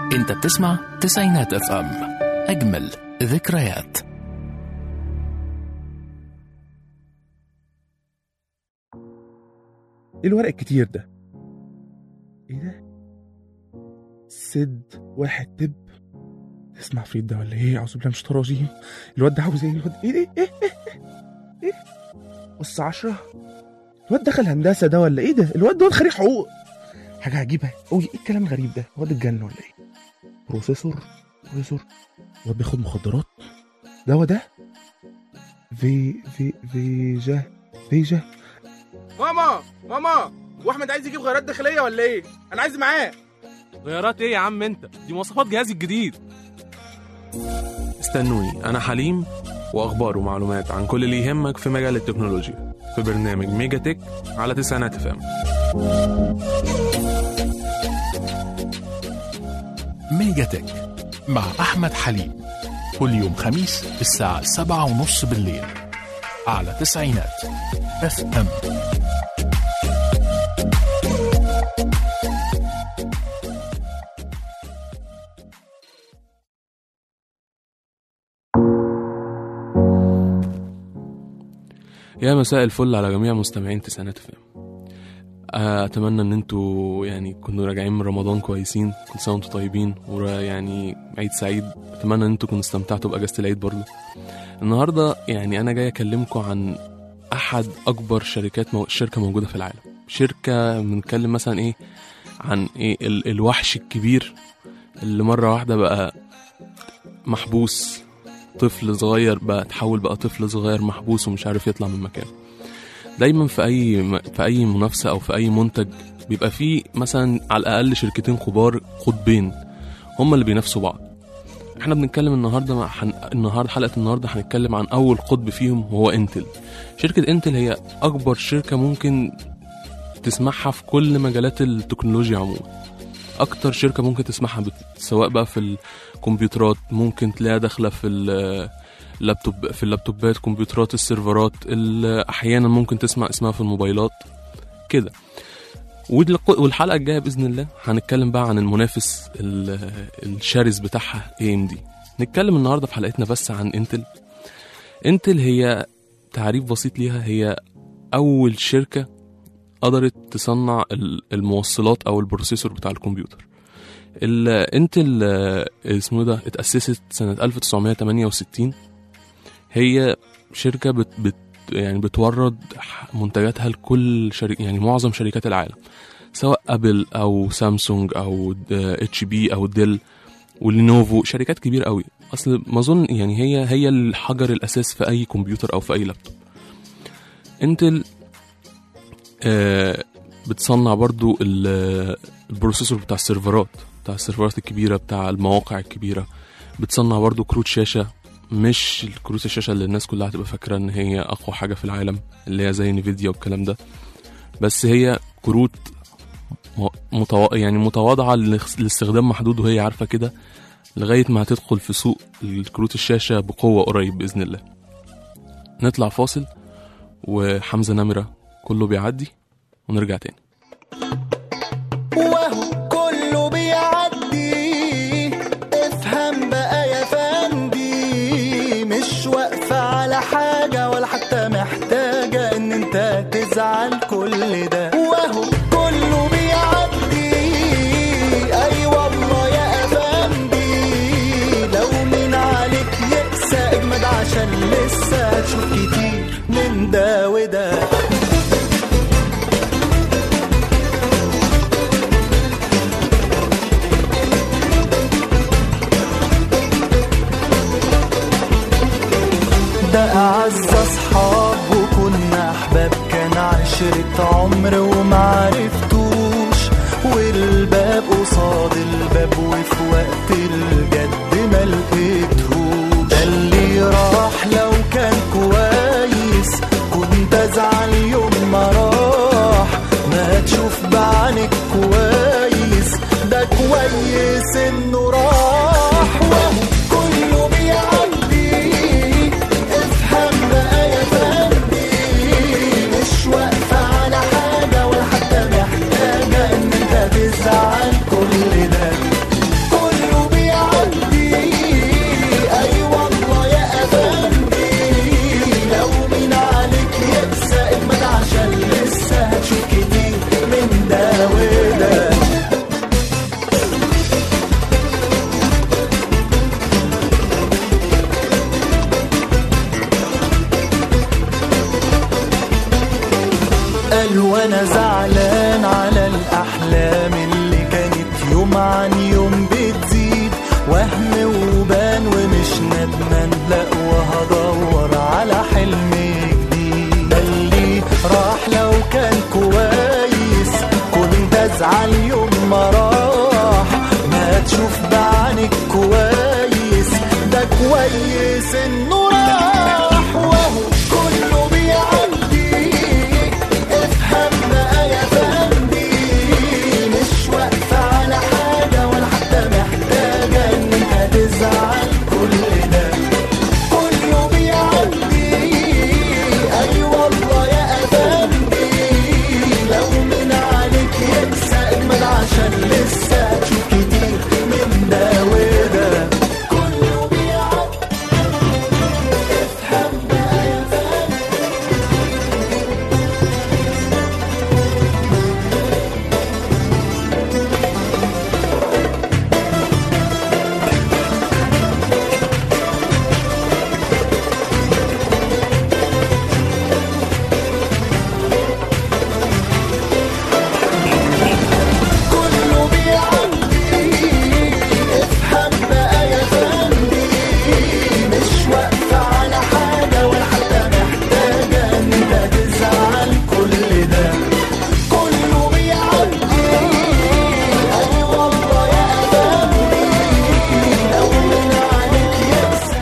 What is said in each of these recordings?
انت بتسمع تسعينات اف ام اجمل ذكريات ايه الورق الكتير ده ايه ده سد واحد تب اسمع فريد ده ولا ايه اعوذ بالله من الشيطان الرجيم الواد ده عاوز ايه الواد ايه ده ايه ايه ايه ايه بص عشرة الواد دخل هندسة ده ولا ايه ده الواد ده خريج حقوق حاجة عجيبة قوي ايه الكلام الغريب ده الواد اتجنن ولا ايه بروفيسور بروفيسور الواد بياخد مخدرات ده هو ده في في فيجا فيجا ماما ماما واحمد عايز يجيب غيارات داخليه ولا ايه انا عايز معاه غيارات ايه يا عم انت دي مواصفات جهازي الجديد استنوني انا حليم واخبار ومعلومات عن كل اللي يهمك في مجال التكنولوجيا في برنامج ميجا تك على تسعينات فام ميجا تك مع أحمد حليم كل يوم خميس الساعة سبعة ونص بالليل على تسعينات اف ام يا مساء الفل على جميع مستمعين تسعينات فام اتمنى ان انتوا يعني كنتوا راجعين من رمضان كويسين كل سنه وانتوا طيبين ويعني عيد سعيد اتمنى ان انتوا كنتوا استمتعتوا باجازه العيد برضه النهارده يعني انا جاي اكلمكم عن احد اكبر شركات مو... شركه موجوده في العالم شركه بنتكلم مثلا ايه عن ايه ال... الوحش الكبير اللي مره واحده بقى محبوس طفل صغير بقى تحول بقى طفل صغير محبوس ومش عارف يطلع من مكانه دايما في اي في اي منافسه او في اي منتج بيبقى فيه مثلا على الاقل شركتين كبار قطبين هما اللي بينافسوا بعض احنا بنتكلم النهارده مع حن... النهارده حلقه النهارده هنتكلم عن اول قطب فيهم وهو انتل شركه انتل هي اكبر شركه ممكن تسمعها في كل مجالات التكنولوجيا عموما اكتر شركه ممكن تسمعها بت... سواء بقى في الكمبيوترات ممكن تلاقيها داخله في ال... اللابتوب في اللابتوبات كمبيوترات السيرفرات ال- احيانا ممكن تسمع اسمها في الموبايلات كده والق- والحلقه الجايه باذن الله هنتكلم بقى عن المنافس ال- الشرس بتاعها اي ام دي نتكلم النهارده في حلقتنا بس عن انتل انتل هي تعريف بسيط ليها هي اول شركه قدرت تصنع ال- الموصلات او البروسيسور بتاع الكمبيوتر ال- انتل آه، اسمه ده اتأسست سنة 1968 هي شركة بت بت يعني بتورد ح- منتجاتها لكل شركة يعني معظم شركات العالم سواء ابل او سامسونج او اتش بي او ديل ولينوفو شركات كبيرة قوي اصل ما اظن يعني هي هي الحجر الاساس في اي كمبيوتر او في اي لابتوب انتل آه بتصنع برضو ال- البروسيسور بتاع السيرفرات بتاع السيرفرات الكبيرة بتاع المواقع الكبيرة بتصنع برضو كروت شاشة مش الكروت الشاشة اللي الناس كلها هتبقى فاكرة ان هي اقوى حاجة في العالم اللي هي زي نيفيديا والكلام ده بس هي كروت م- متوا... يعني متواضعة لاخ- لاستخدام محدود وهي عارفة كده لغاية ما هتدخل في سوق الكروت الشاشة بقوة قريب بإذن الله نطلع فاصل وحمزة نمرة كله بيعدي ونرجع تاني وهو كله بيعدي افهم بقى يا فندي مش واقفة على حاجة ولا حتى محتاجة ان انت تزعل كل ده وهو كله بيعدي اي والله يا افندي لو من عليك يقسى اجمد عشان لسه هتشوف كتير من ده وده ده أعز أصحاب وكنا أحباب كان عشرة عمر ومعرفتوش والباب قصاد الباب وفي وقت الجد ما لقيتهوش ده اللي راح لو كان كويس كنت أزعل يوم ما راح ما تشوف بعينك كويس ده كويس إنه راح وهو كله بيعدي افهم بقى يا فندي مش واقفة على حاجة ولا حتى محتاجة إن أنت تزعل كل ده كل حاسس انه راح وهو كله بيعدي افهم بقى يا فندي مش واقفة على حاجة ولا حتى محتاجة ان انت تزعل كل ده كله بيعدي اي والله يا افندي لو من عليك ينسى اجمل عشان لسه تشوف كتير من ده وده كله بيعدي افهم بقى يا فندي كله بيعدي افهم بقى يا فندي مش واقفة على حاجة ولا حتى محتاجة ان انت تزعل كل ده كله بيعدي اي والله يا فندي لو من عليك يكسر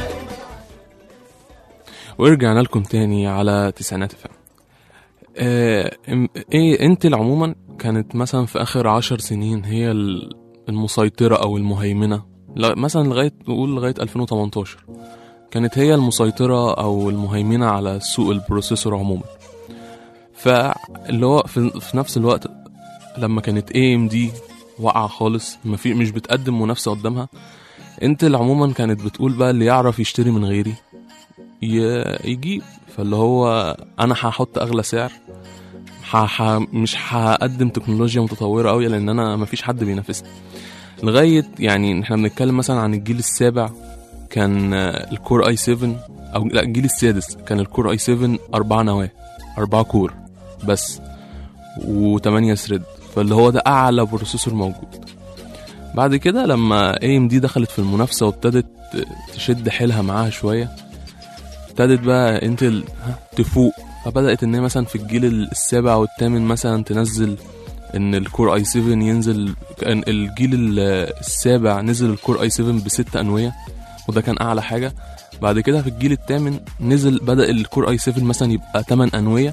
ورجعنا لكم تاني على تسعينات فم آه إم- ايه انت عموما كانت مثلا في اخر عشر سنين هي ال- المسيطرة او المهيمنة لا- مثلا لغاية نقول لغاية 2018 كانت هي المسيطرة او المهيمنة على سوق البروسيسور عموما فاللي هو في, في نفس الوقت لما كانت اي ام دي واقعة خالص ما في مش بتقدم منافسة قدامها انت عموما كانت بتقول بقى اللي يعرف يشتري من غيري ي- يجيب فاللي هو انا هحط اغلى سعر ح... ح... مش هقدم تكنولوجيا متطوره قوي لان انا مفيش حد بينافسني لغايه يعني احنا بنتكلم مثلا عن الجيل السابع كان آه، الكور اي 7 او لا الجيل السادس كان الكور اي 7 أربعة نواه أربعة كور بس و8 ثريد فاللي هو ده اعلى بروسيسور موجود بعد كده لما اي ام دي دخلت في المنافسه وابتدت تشد حيلها معاها شويه ابتدت بقى انتل ها، تفوق فبدأت ان هي مثلا في الجيل السابع والثامن مثلا تنزل ان الكور اي 7 ينزل كان الجيل ال- السابع نزل الكور اي 7 بست انوية وده كان اعلى حاجة بعد كده في الجيل الثامن نزل بدأ الكور اي 7 مثلا يبقى 8 انوية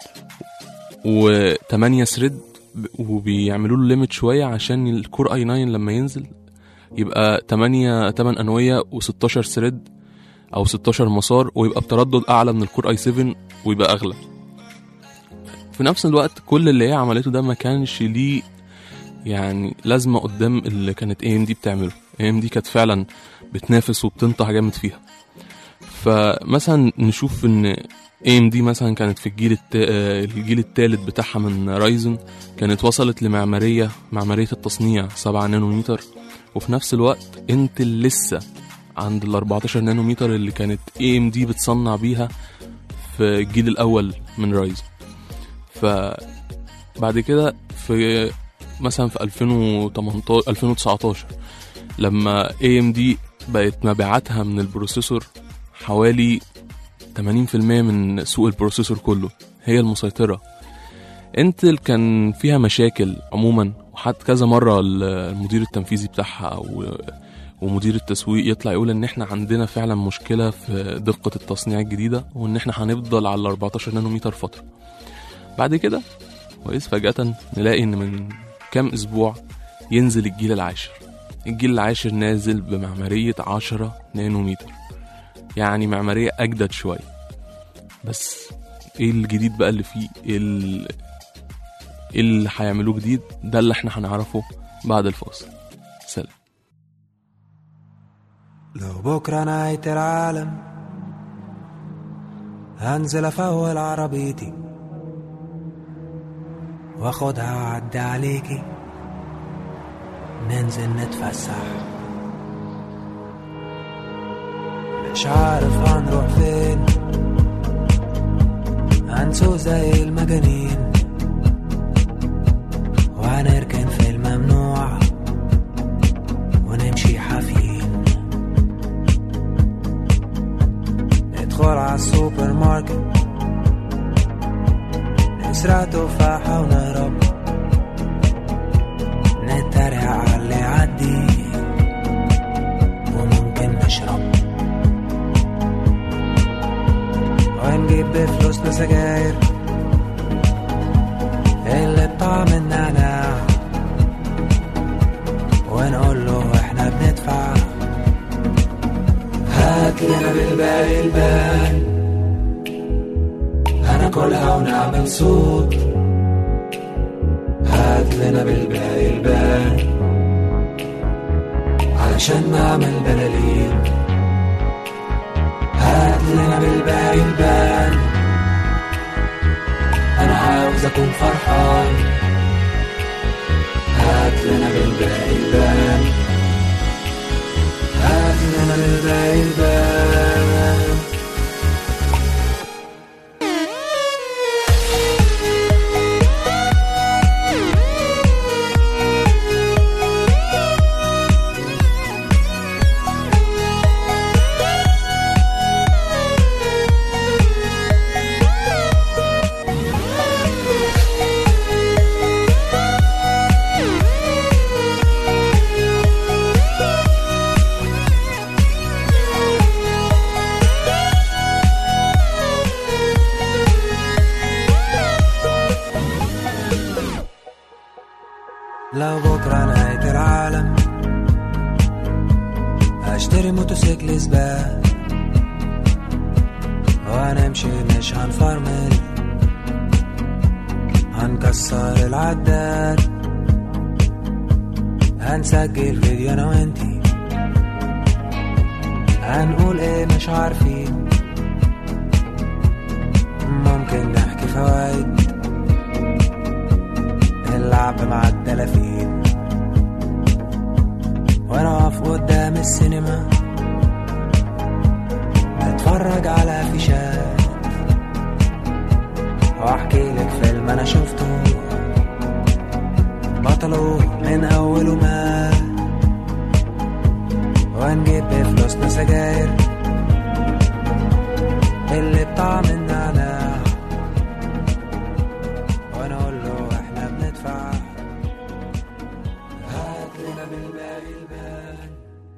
و8 ثريد وبيعملوا له ليميت شوية عشان الكور اي 9 لما ينزل يبقى 8 8 انوية و16 ثريد او 16 مسار ويبقى بتردد اعلى من الكور اي 7 ويبقى اغلى في نفس الوقت كل اللي هي عملته ده ما كانش ليه يعني لازمه قدام اللي كانت اي ام دي بتعمله اي ام دي كانت فعلا بتنافس وبتنطح جامد فيها فمثلا نشوف ان اي ام دي مثلا كانت في الجيل الت... آه، الجيل الثالث بتاعها من رايزن كانت وصلت لمعماريه معماريه التصنيع 7 نانومتر وفي نفس الوقت انتل لسه عند ال 14 نانومتر اللي كانت اي ام دي بتصنع بيها في الجيل الاول من رايز ف بعد كده في مثلا في 2018 2019 لما اي ام دي بقت مبيعاتها من البروسيسور حوالي 80% من سوق البروسيسور كله هي المسيطرة انتل كان فيها مشاكل عموما وحتى كذا مرة المدير التنفيذي بتاعها او ومدير التسويق يطلع يقول ان احنا عندنا فعلا مشكله في دقه التصنيع الجديده وان احنا هنفضل على ال 14 نانومتر فتره بعد كده واذ فجاه نلاقي ان من كام اسبوع ينزل الجيل العاشر الجيل العاشر نازل بمعماريه 10 نانومتر يعني معماريه اجدد شويه بس ايه الجديد بقى اللي فيه ايه ال- إيه اللي هيعملوه جديد ده اللي احنا هنعرفه بعد الفاصل سلام لو بكرة نهاية العالم هنزل أفول عربيتي واخدها وأعدي عليكي ننزل نتفسح مش عارف هنروح فين هنسوق زي المجانين وهنركن في الممنوع ونمشي حافيين ندخل على السوبر ماركت نسرق تفاحة ونهرب نتريق على اللي يعدي وممكن نشرب هات لنا بالباقي البان هناكلها ونعمل صوت هات لنا بالباقي البان علشان نعمل بلالين هات لنا بالباقي البان انا عاوز اكون فرحان هات لنا بالباقي البان هات لنا بالباقي البان لو بكرة نهاية العالم هشتري موتوسيكل سباق وهنمشي مش هنفرمل هنكسر العداد هنسجل فيديو انا وانتي هنقول ايه مش عارفين ممكن نحكي فوايد اللعب مع الدلافين وانا اقف قدام السينما نتفرج على فيشات واحكي لك فيلم انا شفته بطله من اوله ما ونجيب بفلوسنا سجاير اللي بطعم النعناع وانا اقول له احنا بندفع هات لنا بالباقي البان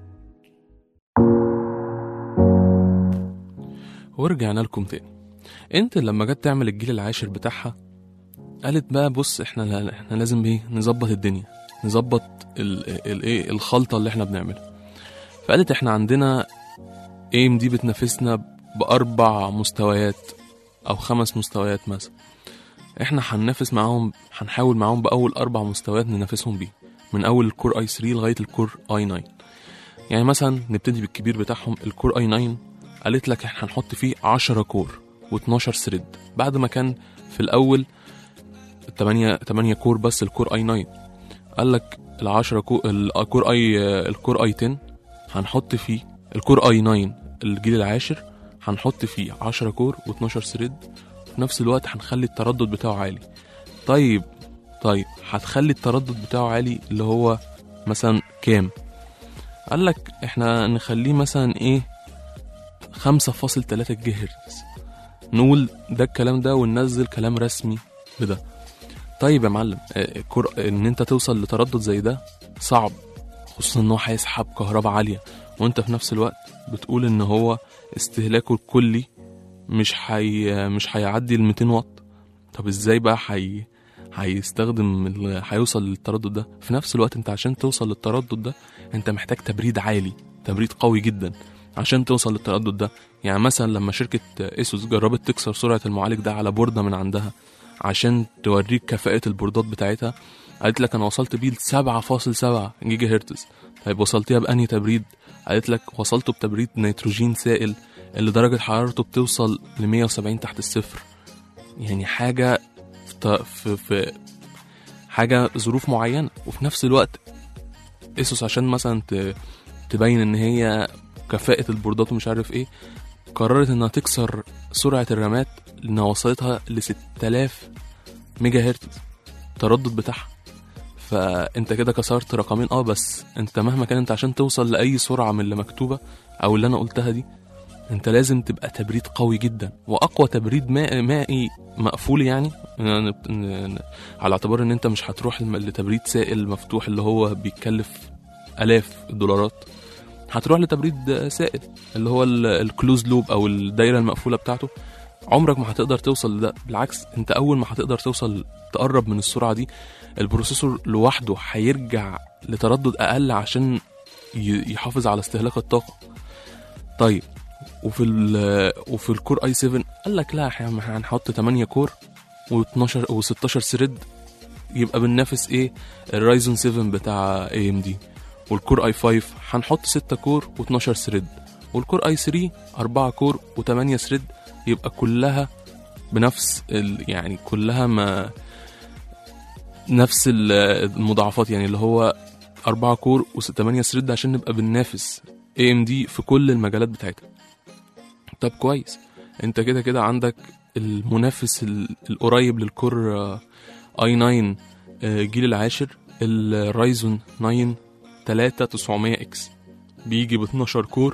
ورجعنا لكم تاني انت لما جت تعمل الجيل العاشر بتاعها قالت بقى بص احنا احنا لازم ايه نظبط الدنيا نظبط الايه الخلطه اللي احنا بنعملها فقالت احنا عندنا ايم دي بتنافسنا باربع مستويات او خمس مستويات مثلا احنا هننافس معاهم هنحاول معاهم باول اربع مستويات ننافسهم بيه من اول الكور اي 3 لغايه الكور اي 9 يعني مثلا نبتدي بالكبير بتاعهم الكور اي 9 قالت لك احنا هنحط فيه 10 كور و12 ثريد بعد ما كان في الاول 8 8 كور بس الكور اي 9 قال لك ال 10 كور الكور اي الكور اي 10 هنحط فيه الكور اي 9 الجيل العاشر هنحط فيه 10 كور و12 ثريد في نفس الوقت هنخلي التردد بتاعه عالي طيب طيب هتخلي التردد بتاعه عالي اللي هو مثلا كام قال لك احنا نخليه مثلا ايه 5.3 جيجا هرتز نقول ده الكلام ده وننزل كلام رسمي بده طيب يا معلم آه، كر... ان انت توصل لتردد زي ده صعب خصوصا ان هو هيسحب كهرباء عاليه وانت في نفس الوقت بتقول ان هو استهلاكه الكلي مش حي... مش هيعدي ال 200 واط طب ازاي بقى حي... هيستخدم ال... هيوصل للتردد ده في نفس الوقت انت عشان توصل للتردد ده انت محتاج تبريد عالي تبريد قوي جدا عشان توصل للتردد ده يعني مثلا لما شركة اسوس جربت تكسر سرعة المعالج ده على بوردة من عندها عشان توريك كفاءة البوردات بتاعتها قالت لك انا وصلت بيه ل 7.7 جيجا هرتز طيب وصلتيها بأنهي تبريد قالت لك وصلته بتبريد نيتروجين سائل اللي درجة حرارته بتوصل ل 170 تحت الصفر يعني حاجة في, في, في حاجة ظروف معينة وفي نفس الوقت اسوس عشان مثلا ت- تبين ان هي كفاءة البوردات ومش عارف ايه قررت انها تكسر سرعة الرامات لانها وصلتها ل 6000 ميجا هرتز التردد بتاعها فانت كده كسرت رقمين اه بس انت مهما كان انت عشان توصل لاي سرعة من اللي مكتوبة او اللي انا قلتها دي انت لازم تبقى تبريد قوي جدا واقوى تبريد مائي, مائي مقفول يعني ن- ن- على اعتبار ان انت مش هتروح الم- لتبريد سائل مفتوح اللي هو بيتكلف الاف الدولارات هتروح لتبريد سائل اللي هو ال- الكلوز لوب او الدايره المقفوله بتاعته عمرك ما هتقدر توصل لده بالعكس انت اول ما هتقدر توصل تقرب من السرعه دي البروسيسور لوحده هيرجع لتردد اقل عشان ي- يحافظ على استهلاك الطاقه طيب وفي ال وفي الكور اي 7 قال لك لا احنا إحنا هنحط 8 كور و12 و16 ثريد يبقى بننافس ايه الرايزون 7 بتاع اي ام دي والكور اي 5 هنحط 6 كور و12 ثريد والكور اي 3 4 كور و8 ثريد يبقى كلها بنفس ال يعني كلها ما نفس ال- المضاعفات يعني اللي هو 4 كور و8 ثريد عشان نبقى بننافس اي ام دي في كل المجالات بتاعتها طب كويس انت كده كده عندك المنافس ال- القريب للكور اي 9 آه، الجيل العاشر الرايزون 9 3900 اكس بيجي ب 12 كور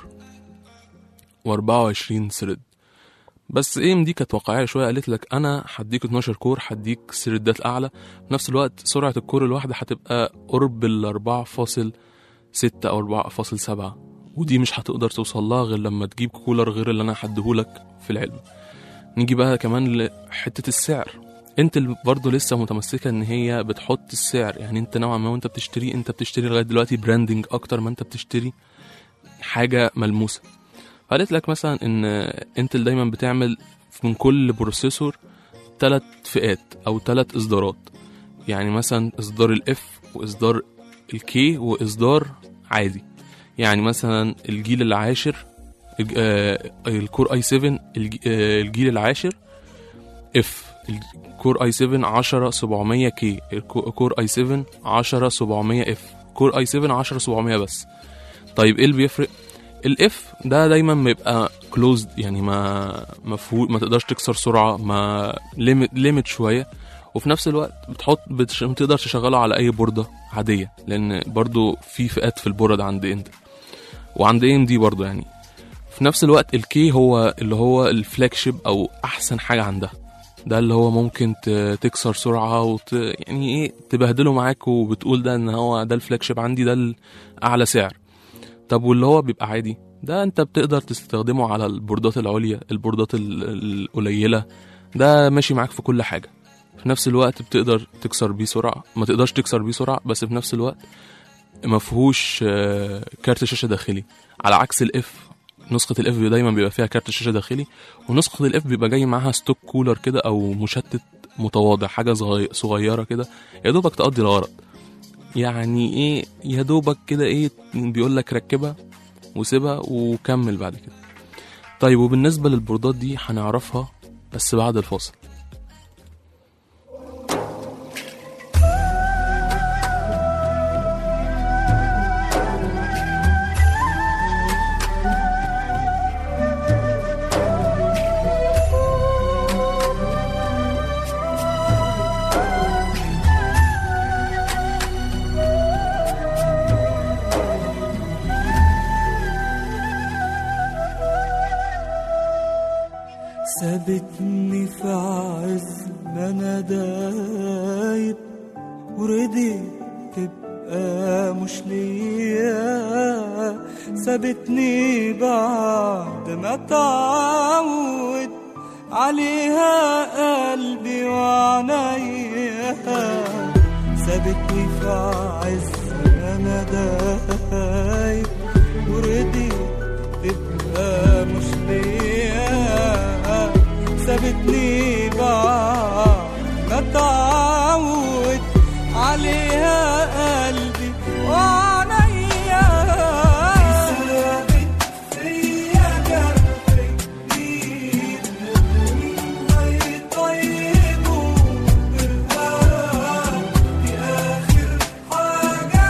و24 ثريد بس اي ام دي كانت واقعيه شويه قالت لك انا هديك 12 كور هديك ثريدات اعلى في نفس الوقت سرعه الكور الواحده هتبقى قرب ال 4.6 او 4.7 ودي مش هتقدر توصل لها غير لما تجيب كولر غير اللي انا هديهولك في العلم نيجي بقى كمان لحته السعر انت برضه لسه متمسكه ان هي بتحط السعر يعني انت نوعا ما وانت بتشتري انت بتشتري لغايه دلوقتي براندنج اكتر ما انت بتشتري حاجه ملموسه فقالت لك مثلا ان انتل دايما بتعمل من كل بروسيسور ثلاث فئات او ثلاث اصدارات يعني مثلا اصدار الاف واصدار الكي واصدار عادي يعني مثلا الجيل العاشر الج- آه، الكور اي 7 الج- آه، الجيل العاشر اف الكور اي 7 10 700 كي الكور اي 7 10 700 اف كور اي 7 10 700 بس طيب ايه اللي بيفرق الاف ده دايما بيبقى كلوزد يعني ما مفهول ما تقدرش تكسر سرعه ما ليميت ليميت شويه وفي نفس الوقت بتحط بتش... بتقدر تشغله على اي بورده عاديه لان برضو في فئات في البورد عند انت وعند اي ام دي برضو يعني في نفس الوقت الكي هو اللي هو الفلاج شيب او احسن حاجه عندها ده اللي هو ممكن ت- تكسر سرعه وت... يعني ايه تبهدله معاك وبتقول ده ان هو ده الفلاج شيب عندي ده اعلى سعر طب واللي هو بيبقى عادي ده انت بتقدر تستخدمه على البوردات العليا البوردات ال- القليله ده ماشي معاك في كل حاجه في نفس الوقت بتقدر تكسر بيه سرعه ما تقدرش تكسر بيه سرعه بس في نفس الوقت ما فيهوش آه، كارت شاشه داخلي على عكس الاف نسخة الاف دايما بيبقى فيها كارت شاشة داخلي ونسخة الاف بيبقى جاي معاها ستوك كولر كده او مشتت متواضع حاجة صغي- صغيرة كده يا دوبك تقضي الغرض يعني ايه يا دوبك كده ايه بيقول لك ركبها وسيبها وكمل بعد كده طيب وبالنسبة للبوردات دي هنعرفها بس بعد الفاصل سابتني في عز ما انا دايب ورضيت تبقى مش ليا سابتني بعد ما تعود عليها قلبي وعنيا سابتني في عز ما انا دايب ورضيت تبقى مش ليا سابتني بعد ما تعود عليها قلبي وعليا سابت فيا جرح جديد مين هيطيبه برهان دي آخر حاجة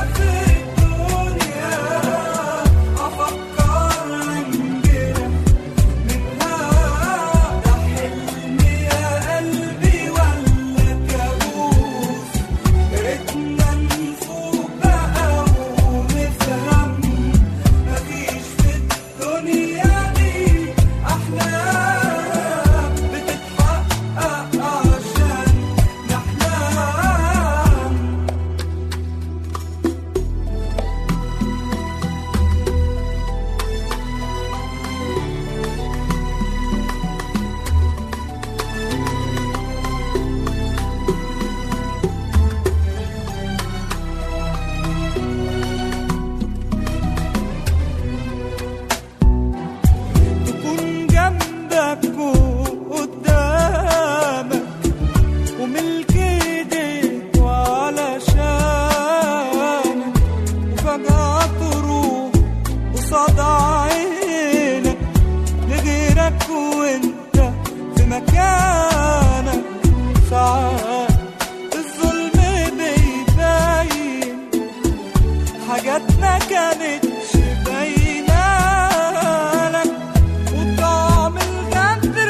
حياتنا كانتش باينالك وطعم الغدر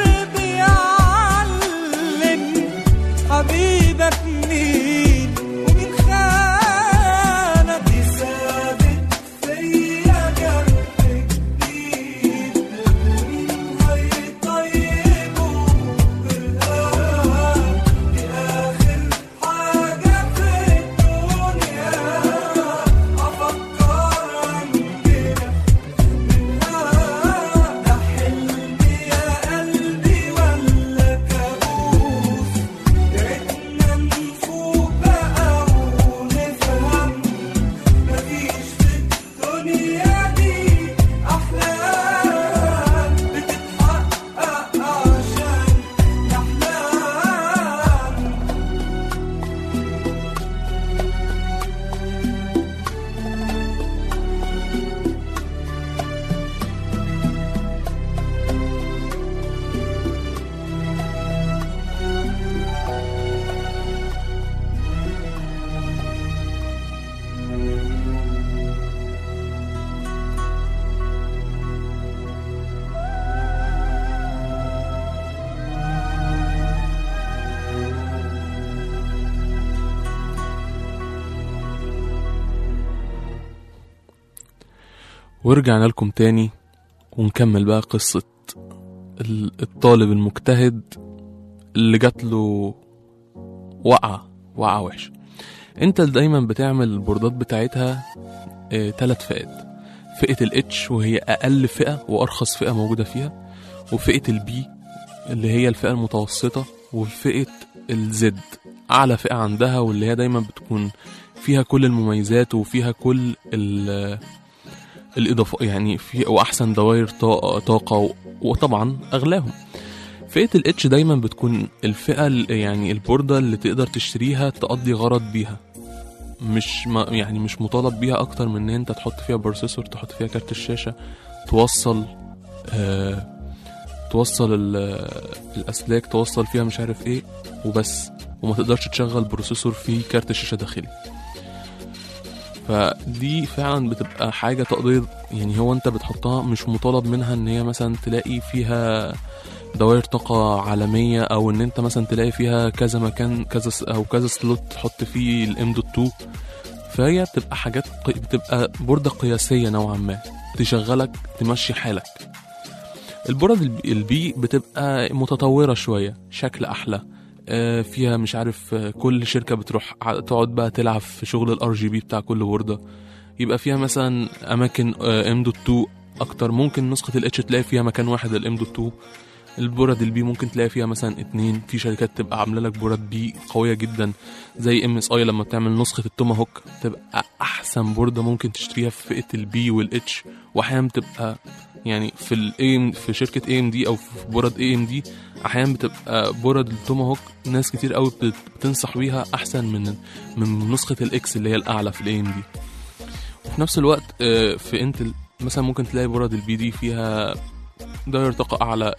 بيعلم حبيبك مين ومين خانك دي ثابت فيا جرح جديد مين هيطيبه بالهوى دي آخر حاجة في الدنيا أفكر أنجرح منها ده حلم يا قلبي ولا كابوس يا ريتنا نفوق بقى ونفهم مفيش في الدنيا دي أحلام بتتحقق عشان نحلم ورجعنا لكم تاني ونكمل بقى قصة ال- الطالب المجتهد اللي جات له وقعة وقعة وحشة انت دايما بتعمل البوردات بتاعتها اه تلات فئات فئة الاتش وهي أقل فئة وأرخص فئة موجودة فيها وفئة البي اللي هي الفئة المتوسطة وفئة الزد أعلى فئة عندها واللي هي دايما بتكون فيها كل المميزات وفيها كل ال الإضافة يعني في وأحسن دوائر طاقة, طاقة و- وطبعا أغلاهم فئة الاتش دايما بتكون الفئة ال- يعني البوردة اللي تقدر تشتريها تقضي غرض بيها مش ما يعني مش مطالب بيها اكتر من ان انت تحط فيها بروسيسور تحط فيها كارت الشاشة توصل آه توصل ال- الاسلاك توصل فيها مش عارف ايه وبس وما تقدرش تشغل بروسيسور في كارت الشاشة داخلي فدي فعلا بتبقى حاجة تقدير يعني هو انت بتحطها مش مطالب منها ان هي مثلا تلاقي فيها دوائر طاقة عالمية او ان انت مثلا تلاقي فيها كذا مكان كذا س- او كذا سلوت تحط فيه الام دوت 2 فهي بتبقى حاجات قي- بتبقى بوردة قياسية نوعا ما تشغلك تمشي حالك البورد البي- البي بتبقى متطورة شوية شكل أحلى آه، فيها مش عارف آه، كل شركة بتروح ع- تقعد بقى تلعب في شغل الار جي بي بتاع كل بوردة يبقى فيها مثلا أماكن ام دوت 2 أكتر ممكن نسخة الاتش تلاقي فيها مكان واحد الام دوت 2 البورد البي ممكن تلاقي فيها مثلا اتنين في شركات تبقى عامله لك بورد بي قويه جدا زي ام اس اي لما بتعمل نسخه التوماهوك تبقى احسن بورده ممكن تشتريها في فئه البي والاتش واحيانا بتبقى يعني في الاي في شركه اي ام دي او في بورد اي ام دي احيانا بتبقى بورد التوماهوك ناس كتير قوي بت- بتنصح بيها احسن من من نسخه الاكس اللي هي الاعلى في الاي ام دي وفي نفس الوقت آه، في انتل مثلا ممكن تلاقي بورد البي دي فيها داير طاقة أعلى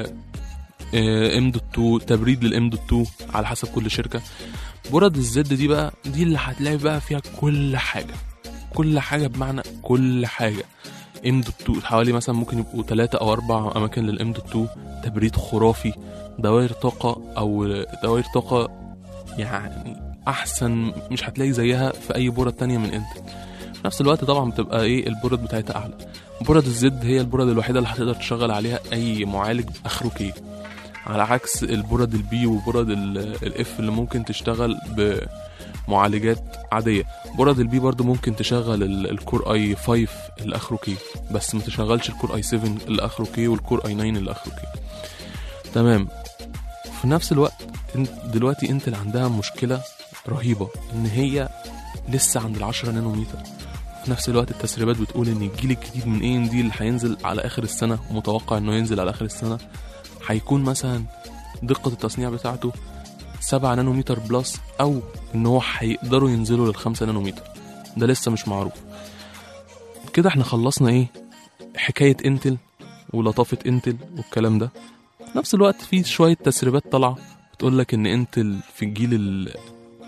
ام دوت 2 تبريد للام دوت 2 على حسب كل شركة بورد الزد دي بقى دي اللي هتلاقي بقى فيها كل حاجة كل حاجة بمعنى كل حاجة ام دوت 2 حوالي مثلا ممكن يبقوا ثلاثة أو أربع أماكن للام دوت 2 تبريد خرافي دوائر طاقة أو دوائر طاقة يعني أحسن مش هتلاقي زيها في أي بورد تانية من انتل في نفس الوقت طبعا بتبقى ايه البورد بتاعتها اعلى بورد الزد هي البورد الوحيده اللي هتقدر تشغل عليها اي معالج اخره كي على عكس البورد البي وبورد الاف اللي ممكن تشتغل بمعالجات عاديه بورد البي برضو ممكن تشغل ال- الكور اي 5 اللي اخره كي بس ما تشغلش الكور اي 7 اللي اخره كي والكور اي 9 اللي اخره كي تمام في نفس الوقت انت دلوقتي انتل عندها مشكله رهيبه ان هي لسه عند ال 10 نانومتر في نفس الوقت التسريبات بتقول ان الجيل الجديد من اي ام دي اللي هينزل على اخر السنه ومتوقع انه ينزل على اخر السنه هيكون مثلا دقه التصنيع بتاعته 7 نانومتر بلس او ان هو هيقدروا ينزلوا لل 5 نانومتر ده لسه مش معروف كده احنا خلصنا ايه حكايه انتل ولطافه انتل والكلام ده في نفس الوقت في شويه تسريبات طالعه بتقول لك ان انتل في الجيل ال-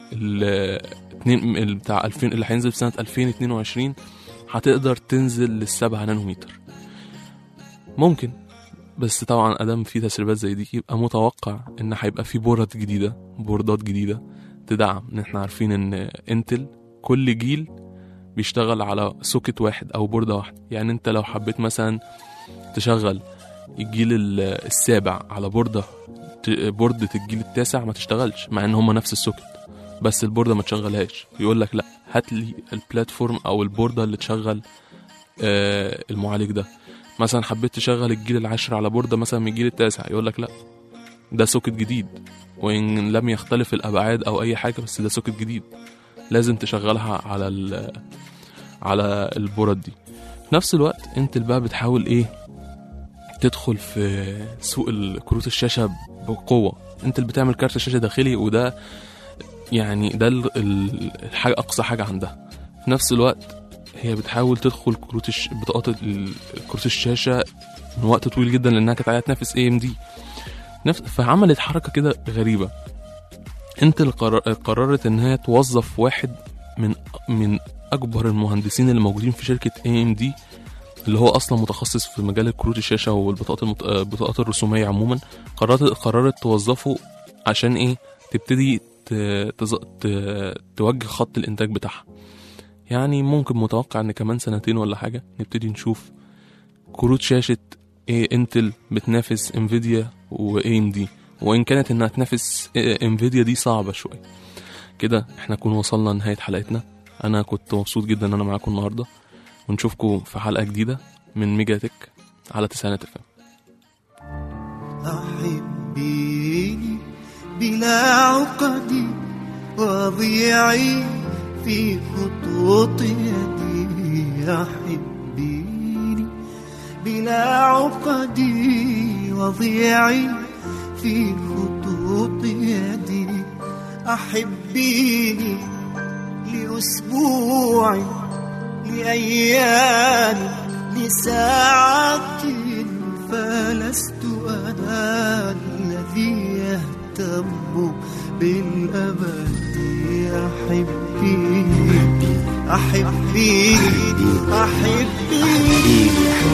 ال- اتنين ال- بتاع 2000 اللي هينزل في سنه 2022 هتقدر تنزل للسبعة نانومتر ممكن بس طبعا ادام في تسريبات زي دي يبقى متوقع ان هيبقى في بورد جديده بوردات جديده تدعم ان احنا عارفين ان انتل كل جيل بيشتغل على سوكت واحد او بورده واحده يعني انت لو حبيت مثلا تشغل الجيل ال- السابع على بورده ت- بوردة الجيل التاسع ما تشتغلش مع ان هما نفس السوكت بس البوردة ما تشغلهاش يقول لك لا هات لي البلاتفورم او البوردة اللي تشغل آه المعالج ده مثلا حبيت تشغل الجيل العاشر على بوردة مثلا من الجيل التاسع يقول لك لا ده سوكت جديد وان لم يختلف الابعاد او اي حاجة بس ده سوكت جديد لازم تشغلها على ال على البورد دي في نفس الوقت انت بقى بتحاول ايه تدخل في سوق ال- كروت الشاشة بقوة انت اللي بتعمل كارت شاشة داخلي وده يعني ده ال- ال- الحاجة أقصى حاجة عندها في نفس الوقت هي بتحاول تدخل كروت الش... بطاقات ال- كروت الشاشة من وقت طويل جدا لأنها كانت عايزة تنافس اي ام دي نفس فعملت حركة كده غريبة انت اللي قرر... قررت ان هي توظف واحد من من اكبر المهندسين اللي موجودين في شركة اي ام دي اللي هو اصلا متخصص في مجال الكروت الشاشه والبطاقات المت... آه، البطاقات الرسوميه عموما قررت قررت توظفه عشان ايه تبتدي ت... تز... ت... توجه خط الانتاج بتاعها يعني ممكن متوقع ان كمان سنتين ولا حاجه نبتدي نشوف كروت شاشه إيه انتل بتنافس انفيديا واي ام دي وان كانت انها تنافس إيه انفيديا دي صعبه شويه كده احنا نكون وصلنا لنهايه حلقتنا انا كنت مبسوط جدا ان انا معاكم النهارده ونشوفكم في حلقة جديدة من ميجا تك على تسعينات اف أحبيني بلا عقدي وضيعي في خطوط يدي أحبيني بلا عقدي وضيعي في خطوط يدي أحبيني لأسبوعي لأيام لساعات فلست أنا الذي يهتم بالأبد أحبيني أحبيني أحبيني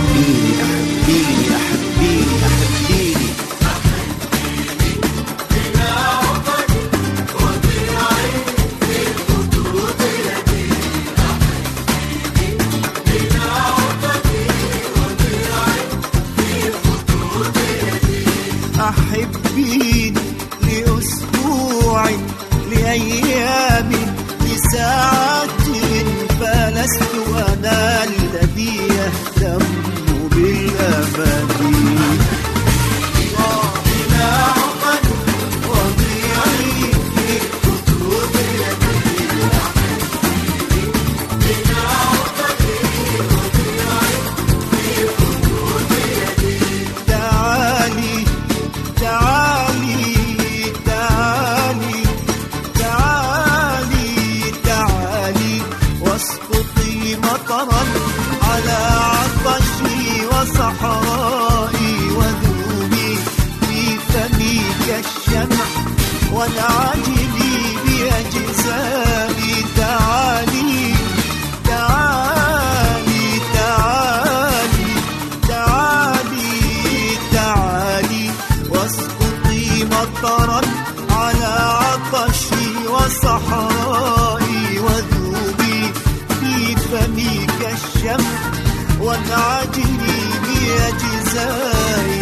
أحبيني لأسبوع لأيام لساعات فلست أنا الذي يهتم بالأبد بلا عقد وضيعي في خطوط يدي تعالي تعالي تعالي تعالي تعالي واسقطي مطرا على عطشي وصحرائي وذوبي في فمي كالشمع وانعجلي بأجزائي تعالي تعالي تعالي تعالي تعالي واسقطي مطرا على عطشي وصحرائي وذوبي في فمي كالشمع وانعجلي بأجزائي